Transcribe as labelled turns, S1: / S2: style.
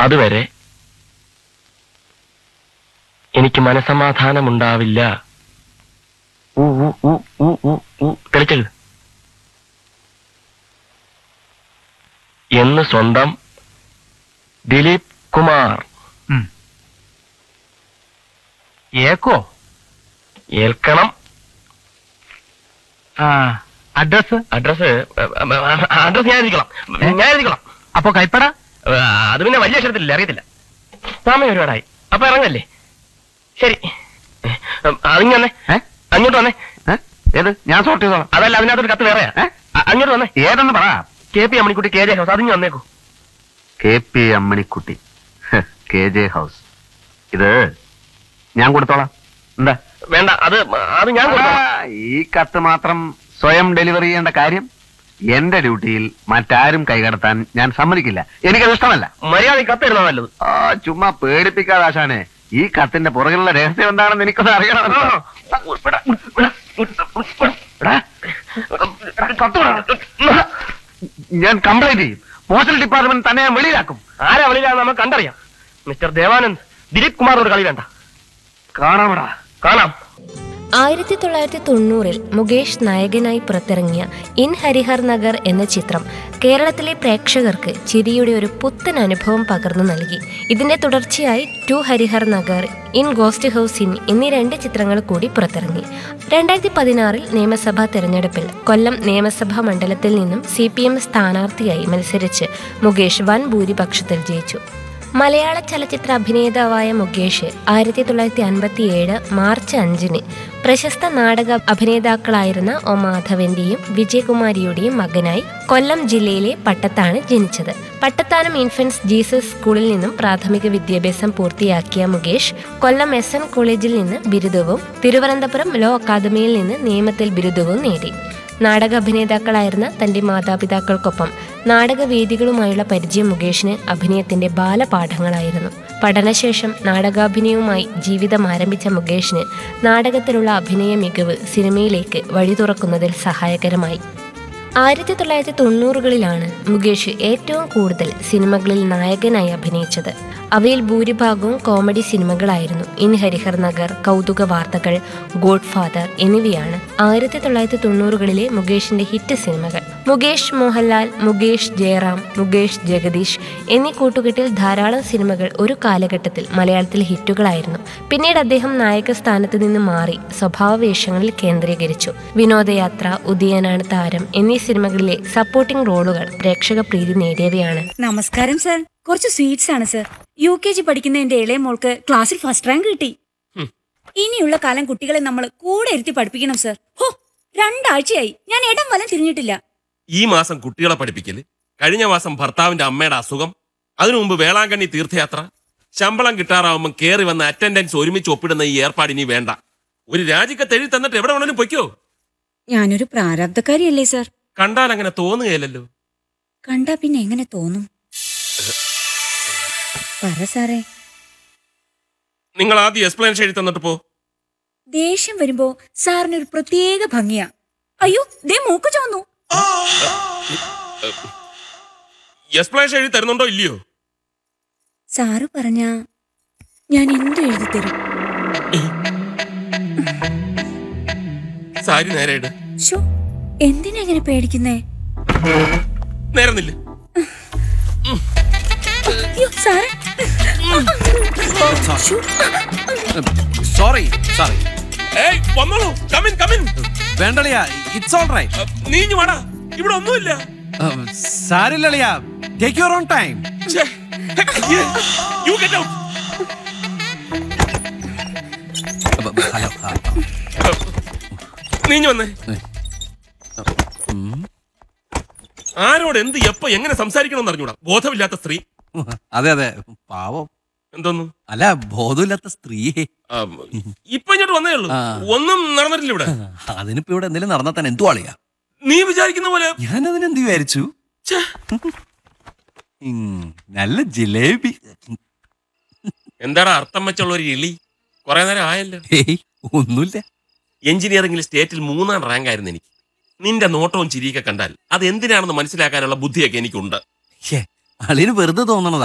S1: അതുവരെ എനിക്ക് മനസമാധാനമുണ്ടാവില്ല ഊ, ഊ, ഊ, ഊ, ഊ, ഊ. തെളിച്ചെഴുത് എന്ന് സ്വന്തം ദിലീപ് കുമാർ
S2: ഏക്കോ
S1: ഏൽക്കണം
S2: ആ അഡ്രസ്
S1: അഡ്രസ് അഡ്രസ് ഞാൻ എഴുതിക്കോളാം
S2: ഏ?
S1: ഞാൻ എഴുതിക്കോളാം
S2: അപ്പൊ കൈപ്പട
S1: ആ, അത് പിന്നെ വലിയ അക്ഷരത്തിലില്ല അറിയത്തില്ല സമയം ഒരുപാടായി അപ്പൊ ഇറങ്ങല്ലേ ശരി അതിങ്ങ് വന്നേ
S2: ഏ?
S1: അങ്ങോട്ട് വന്നേ
S2: ഏ? ഏത് ഞാൻ സോർട്ട് ചെയ്തോളാം
S1: അതല്ല അതിനകത്തൊരു കത്ത് വേറെയാ
S2: ഏ?
S1: അ- അങ്ങോട്ട് വന്നേ
S2: ഏതെന്ന് പറ
S1: K P Ammanikutty K J house അതിങ്ങ് വന്നേക്കൂ
S2: K P Ammanikutty K J house ഇത് ഞാൻ കൊടുത്തോളാം എന്താ
S1: വേണ്ട അത് അത് ഞാൻ കൊടുത്തോളാം.
S2: ആ, ഈ കത്ത് മാത്രം സ്വയം ഡെലിവറി ചെയ്യേണ്ട കാര്യം എന്റെ ഡ്യൂട്ടിയിൽ മറ്റാരും കൈകടത്താൻ ഞാൻ സമ്മതിക്കില്ല എനിക്കത് ഇഷ്ടമല്ല
S1: മര്യാദ ഈ കത്ത് തരുന്നത് നല്ലത്
S2: ആ ചുമ്മാ പേടിപ്പിക്കാതെ ആശാനെ ഈ കത്തിന്റെ പുറകിലുള്ള രഹസ്യം എന്താണെന്ന് എനിക്കൊന്ന് അറിയണം
S1: ആ.
S2: എടാ, കത്ത് വിടാ. ഞാൻ കംപ്ലൈന്റ് ചെയ്യും പോസ്റ്റൽ ഡിപ്പാർട്ട്മെന്റ് തന്നെ ഞാൻ വെളിയിലാക്കും
S1: ആരാ വെളിയിലാന്ന് നമുക്ക് കണ്ടറിയാം മിസ്റ്റർ ദേവാനന്ദ് ദിലീപ് കുമാറിനോട് കളി വേണ്ട
S2: കാണാമടാ
S1: കാണാം
S3: ആയിരത്തി തൊള്ളായിരത്തി തൊണ്ണൂറിൽ മുകേഷ് നായകനായി പുറത്തിറങ്ങിയ ഇൻ ഹരിഹർ നഗർ എന്ന ചിത്രം കേരളത്തിലെ പ്രേക്ഷകർക്ക് ചിരിയുടെ ഒരു പുത്തൻ അനുഭവം പകർന്നു നൽകി ഇതിന്റെ തുടർച്ചയായി two Harihar Nagar in ghost house inn എന്നീ രണ്ട് ചിത്രങ്ങൾ കൂടി പുറത്തിറങ്ങി രണ്ടായിരത്തി പതിനാറിൽ നിയമസഭാ തെരഞ്ഞെടുപ്പിൽ കൊല്ലം നിയമസഭാ മണ്ഡലത്തിൽ നിന്നും സി പി എം സ്ഥാനാർത്ഥിയായി മത്സരിച്ച് മുകേഷ് വൻ ഭൂരിപക്ഷത്തിൽ ജയിച്ചു മലയാള ചലച്ചിത്ര അഭിനേതാവായ മുകേഷ് ആയിരത്തി തൊള്ളായിരത്തി അൻപത്തി ഏഴ് മാർച്ച് അഞ്ചിന് പ്രശസ്ത നാടക അഭിനേതാക്കളായിരുന്ന ഒ മാധവന്റെയും വിജയകുമാരിയുടെയും മകനായി കൊല്ലം ജില്ലയിലെ പട്ടത്താണ് ജനിച്ചത് പട്ടത്താനം ഇൻഫൻസ് ജീസസ് സ്കൂളിൽ നിന്നും പ്രാഥമിക വിദ്യാഭ്യാസം പൂർത്തിയാക്കിയ മുകേഷ് കൊല്ലം എസ് എൻ കോളേജിൽ നിന്ന് ബിരുദവും തിരുവനന്തപുരം ലോ അക്കാദമിയിൽ നിന്ന് നിയമത്തിൽ ബിരുദവും നേടി നാടക അഭിനേതാക്കളായിരുന്ന തന്റെ മാതാപിതാക്കൾക്കൊപ്പം നാടകവേദികളുമായുള്ള പരിചയം മുകേഷിന് അഭിനയത്തിന്റെ ബാലപാഠങ്ങളായിരുന്നു പഠനശേഷം നാടകാഭിനയവുമായി ജീവിതം ആരംഭിച്ച മുകേഷിന് നാടകത്തിലുള്ള അഭിനയ മികവ് സിനിമയിലേക്ക് വഴി തുറക്കുന്നതിൽ സഹായകരമായി ആയിരത്തി തൊള്ളായിരത്തി തൊണ്ണൂറുകളിലാണ് മുകേഷ് ഏറ്റവും കൂടുതൽ സിനിമകളിൽ നായകനായി അഭിനയിച്ചത് അവയിൽ ഭൂരിഭാഗവും കോമഡി സിനിമകളായിരുന്നു ഇൻ ഹരിഹർ നഗർ കൗതുക വാർത്തകൾ ഗോഡ് ഫാദർ എന്നിവയാണ് ആയിരത്തി തൊള്ളായിരത്തി തൊണ്ണൂറുകളിലെ മുകേഷിന്റെ ഹിറ്റ് സിനിമകൾ മുകേഷ് മോഹൻലാൽ മുകേഷ് ജയറാം മുകേഷ് ജഗദീഷ് എന്നീ കൂട്ടുകെട്ടിൽ ധാരാളം സിനിമകൾ ഒരു കാലഘട്ടത്തിൽ മലയാളത്തിൽ ഹിറ്റുകളായിരുന്നു പിന്നീട് അദ്ദേഹം നായക സ്ഥാനത്ത് നിന്ന് മാറി സ്വഭാവ വേഷങ്ങളിൽ കേന്ദ്രീകരിച്ചു വിനോദയാത്ര ഉദയനാണ് താരം എന്നീ സിനിമകളിലെ സപ്പോർട്ടിംഗ് റോളുകൾ പ്രേക്ഷക പ്രീതി നേടിയവയാണ്
S4: നമസ്കാരം സർ കുറച്ച് സ്വീറ്റ്സ് ആണ് സർ യു കെ ജി പഠിക്കുന്ന എന്റെ ഇളയ മോൾക്ക് ക്ലാസ്സിൽ ഫസ്റ്റ് റാങ്ക് കിട്ടി ഇനിയുള്ള കാലം കുട്ടികളെ നമ്മൾ കൂടെ ഇരുത്തി പഠിപ്പിക്കണം സർ ഹോ രണ്ടാഴ്ചയായി ഞാൻ ഇടം വലം തിരിഞ്ഞിട്ടില്ല
S5: ഈ മാസം കുട്ടികളെ പഠിപ്പിക്കല് കഴിഞ്ഞ മാസം ഭർത്താവിന്റെ അമ്മയുടെ അസുഖം അതിനു മുമ്പ് വേളാങ്കണ്ണി തീർത്ഥയാത്ര ശമ്പളം കിട്ടാറാവുമ്പോൾ കേറി വന്ന അറ്റൻഡൻസ് ഒരുമിച്ച് ഒപ്പിടുന്ന ഈ ഏർപ്പാട് ഇനി വേണ്ട ഒരു രാജിക്കത്ത് എഴുതി തന്നിട്ട് എവിടെ വേണേലും പൊയ്ക്കോ
S4: ഞാനൊരു പ്രാരാബ്ധക്കാരിയല്ലേ സർ
S5: കണ്ടാൽ അങ്ങനെ തോന്നുകയല്ലോ
S4: കണ്ടാ പിന്നെ എങ്ങനെ തോന്നും പറ സാറേ
S5: നിങ്ങൾ ആദ്യം എക്സ്പ്ലനേഷൻ എഴുതി തന്നിട്ട് പോ
S4: ദേഷ്യം വരുമ്പോ സാറിന് ഒരു പ്രത്യേക ഭംഗിയാ അയ്യോ ദേ മൂക്ക് ചോന്നു
S5: എക്സ്പ്ലനേഷൻ എഴുതി തരുന്നുണ്ടോ ഇല്ലയോ
S4: സാറ് പറഞ്ഞ ഞാൻ എന്തു എഴുതി തരും
S5: സാരി നേരെ ഇട്
S4: ഷോ എന്തിനാ ഇങ്ങനെ പേടിക്കുന്നേ
S5: നേരെ നില്ല്
S4: അയ്യോ സാറേ ശ്ശോ.
S6: സോറി സോറി
S5: ഏയ് വന്നോളൂ കമിൻ കമിൻ
S6: വേണ്ടളിയ ഇറ്റ്സ് ഓൾ റൈറ്റ്
S5: നീഞ്ഞു വാടാ ഇവിടെ ഒന്നുമില്ല
S6: സാരില്ലളിയ take your own time
S5: you get out
S6: hello
S5: നീഞ്ഞു വന്നേ ആരോട് എന്ത് എപ്പോ എങ്ങനെ സംസാരിക്കണമെന്ന് അറിഞ്ഞൂടാ ബോധമില്ലാത്ത സ്ത്രീ
S6: അതെ അതെ പാവം
S5: എന്തോന്നു
S6: അല്ല ബോധമില്ലാത്ത സ്ത്രീയെ
S5: ആ, ഇപ്പൊ ഇങ്ങോട്ട് വന്നേ ഉള്ളൂ
S6: ആ.
S5: ഒന്നും നടന്നിട്ടില്ല ഇവിടെ
S6: അതിനിപ്പോ ഇവിടെ എന്തെങ്കിലും നടന്നാൽ തന്നെ എന്തു ആളിയാ
S5: നീ വിചാരിക്കുന്ന പോലെ
S6: ഞാൻ അതിനെന്ത് വിചാരിച്ചു
S5: ഛെ,
S6: ഉം, നല്ല ജിലേബി
S5: എന്താടാ അർത്ഥം വെച്ചുള്ള ഒരു ഇളി കുറെ നേരം ആയല്ലോ
S6: ഹേയ് ഒന്നുമില്ല
S5: എഞ്ചിനീയറിംഗിൽ സ്റ്റേറ്റിൽ മൂന്നാം റാങ്ക് ആയിരുന്നു എനിക്ക് നിന്റെ നോട്ടവും ചിരിയൊക്കെ കണ്ടാൽ അത് എന്തിനാണെന്ന് മനസ്സിലാക്കാനുള്ള ബുദ്ധിയൊക്കെ എനിക്കുണ്ട്
S6: ഛേ, അളിന് വെറുതെ തോന്നണതാ